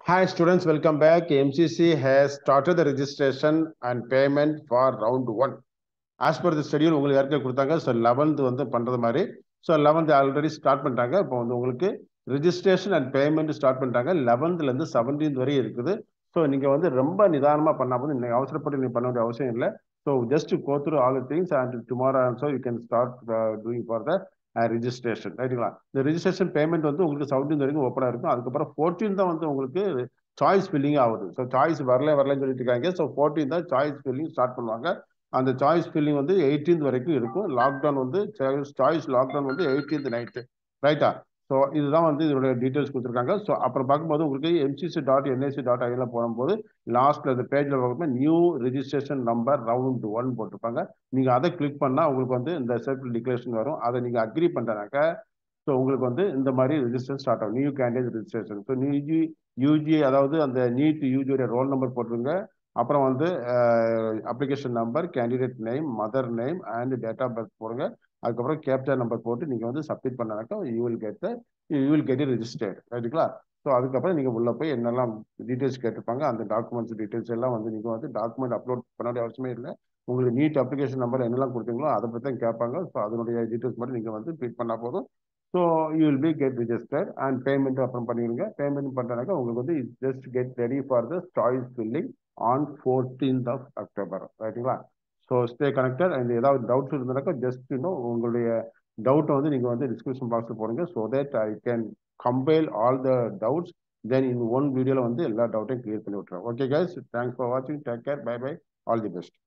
Hi students, welcome back. MCC has started the registration and payment for round one. As per the schedule உங்களுக்கு ஏற்கனவே கொடுத்தாங்க so eleventh வந்து பண்ணுறது மாதிரி so eleventh already start பண்ணிட்டாங்க இப்போ வந்து உங்களுக்கு ரிஜிஸ்ட்ரேஷன் அண்ட் பேமெண்ட் ஸ்டார்ட் பண்ணிட்டாங்க லெவன்த்லேருந்து செவன்டீன்த் வரையும் இருக்குது ஸோ நீங்கள் வந்து ரொம்ப நிதானமாக பண்ணால் போது நீங்கள் அவசரப்பட்டு நீங்கள் பண்ண வேண்டிய அவசியம் இல்லை so just go through all the things and tomorrow also you can start doing for the registration ரைட்டுங்களா இந்த ரிஜிஸ்ட்ரேஷன் பேமெண்ட் வந்து உங்களுக்கு செவன்டீன் வரைக்கும் ஓப்பனாக இருக்கும் அதுக்கப்புறம் ஃபோர்டீன் தான் வந்து உங்களுக்கு சாய்ஸ் ஃபில்லிங் ஆகுது ஸோ சாய்ஸ் வரல வரலன்னு சொல்லிட்டு இருக்காங்க ஸோ ஃபோர்டீன் தான் சாய்ஸ் ஃபில்லிங் ஸ்டார்ட் பண்ணுவாங்க அந்த சாய்ஸ் ஃபில்லிங் வந்து எயிட்டீன்த் வரைக்கும் இருக்கும் லாக்டவுன் வந்து சாய்ஸ் லாக்டவுன் வந்து எயிட்டீன்த் நைட்டு ரைட்டா ஸோ இதுதான் வந்து இதோட டீட்டெயில்ஸ் கொடுத்துருக்காங்க ஸோ அப்புறம் பார்க்கும்போது உங்களுக்கு எம்சிசி டாட் என்ஐசி டாட் ஐல போகும்போது லாஸ்ட்ல இந்த பேஜில் பார்க்கும்போது new registration number round one போட்டிருப்பாங்க நீங்கள் அதை கிளிக் பண்ணால் உங்களுக்கு வந்து இந்த செல்ஃப் டிக்ளரேஷன் வரும் அதை நீங்கள் அக்ரி பண்ணுறனாக்க ஸோ உங்களுக்கு வந்து இந்த மாதிரி ரிஜிஸ்ட்ரேஷன் ஸ்டார்ட் ஆகும் new candidate registration so UG UG அதாவது அந்த நீட் யூஜியோட ரோல் நம்பர் போட்டுருங்க அப்புறம் வந்து application number candidate name mother name and date of birth போடுங்க அதுக்கப்புறம் கேப்சர் நம்பர் போட்டு நீங்கள் வந்து சப்மிட் பண்ணாக்கா you will get you will get registered ரைட்டுங்களா ஸோ அதுக்கப்புறம் நீங்கள் உள்ளே போய் என்னெல்லாம் டீட்டெயில்ஸ் கேட்டிருப்பாங்க அந்த டாக்குமெண்ட்ஸ் டீட்டெயில்ஸ் எல்லாம் வந்து நீங்கள் வந்து டாக்குமெண்ட் அப்லோட் பண்ண வேண்டிய அவசியமே இல்லை உங்களுக்கு நீட் அப்ளிகேஷன் நம்பர் என்னெல்லாம் கொடுத்தீங்களோ அதை பற்றி தான் கேட்பாங்க ஸோ அதனுடைய டீட்டெயில்ஸ் மட்டும் நீங்கள் வந்து ஃபில் பண்ணால் போதும் so you will be get register and payment அப்புறம் பண்ணிடுங்க பேமெண்ட் பண்ணுறனாக்கா உங்களுக்கு வந்து just get ready for the choice filling on fourteenth of October ரைட்டுங்களா ஸோ ஸ்டே கனெக்டட் அண்ட் ஏதாவது டவுட்ஸ் இருந்தனாக்கா ஜஸ்ட் இன்னும் உங்களுடைய டவுட்டை வந்து நீங்கள் வந்து டிஸ்கிரிப்ஷன் பாக்ஸில் போடுங்க so that I can compile all the doubts then in one வீடியோவில் வந்து எல்லா டவுட்டையும் கிளியர் பண்ணி விட்டுறேன் ஓகே கைஸ் தேங்க்ஸ் ஃபார் வாட்சிங் take care bye bye all the best